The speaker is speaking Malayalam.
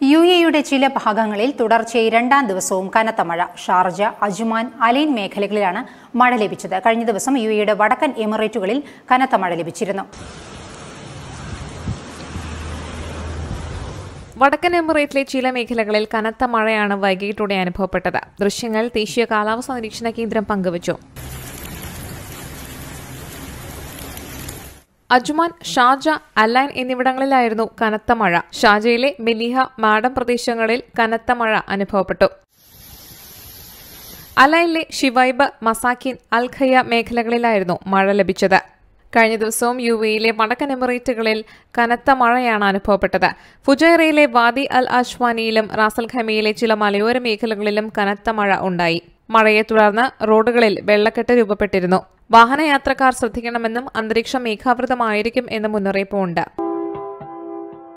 യു എയുടെ ചില ഭാഗങ്ങളിൽ തുടർച്ചയായി രണ്ടാം ദിവസവും കനത്ത മഴ ഷാർജ അജുമാൻ അലൈൻ മേഖലകളിലാണ് മഴ ലഭിച്ചത് കഴിഞ്ഞ ദിവസം യു എയുടെ വടക്കൻ എമിറേറ്റുകളിൽ കനത്ത മഴ ലഭിച്ചിരുന്നു വടക്കൻ എമിറേറ്റിലെ ചില മേഖലകളിൽ കനത്ത മഴയാണ് വൈകിട്ടോടെ അനുഭവപ്പെട്ടത് ദൃശ്യങ്ങൾ ദേശീയ കാലാവസ്ഥാ നിരീക്ഷണ കേന്ദ്രം പങ്കുവച്ചു അജ്മാൻ ഷാർജ അലൈൻ എന്നിവിടങ്ങളിലായിരുന്നു കനത്ത മഴ ഷാർജയിലെ മെലിഹ മാഡം പ്രദേശങ്ങളിൽ കനത്ത മഴ അനുഭവപ്പെട്ടു അലൈനിലെ ഷിവൈബ് മസാക്കിൻ അൽ ഖയ്യ മേഖലകളിലായിരുന്നു മഴ ലഭിച്ചത് കഴിഞ്ഞ ദിവസവും യു എയിലെ വടക്കൻ എമിറേറ്റുകളിൽ കനത്ത മഴയാണ് അനുഭവപ്പെട്ടത് ഫുജൈറയിലെ വാദി അൽ അഷ്വാനിയിലും റാസൽ ഖമയിലെ ചില മലയോര മേഖലകളിലും കനത്ത മഴ ഉണ്ടായി മഴയെ തുടർന്ന് റോഡുകളിൽ വെള്ളക്കെട്ട് രൂപപ്പെട്ടിരുന്നു വാഹനയാത്രക്കാർ ശ്രദ്ധിക്കണമെന്നും അന്തരീക്ഷം മേഘാവൃതമായിരിക്കും എന്ന മുന്നറിയിപ്പുമുണ്ട്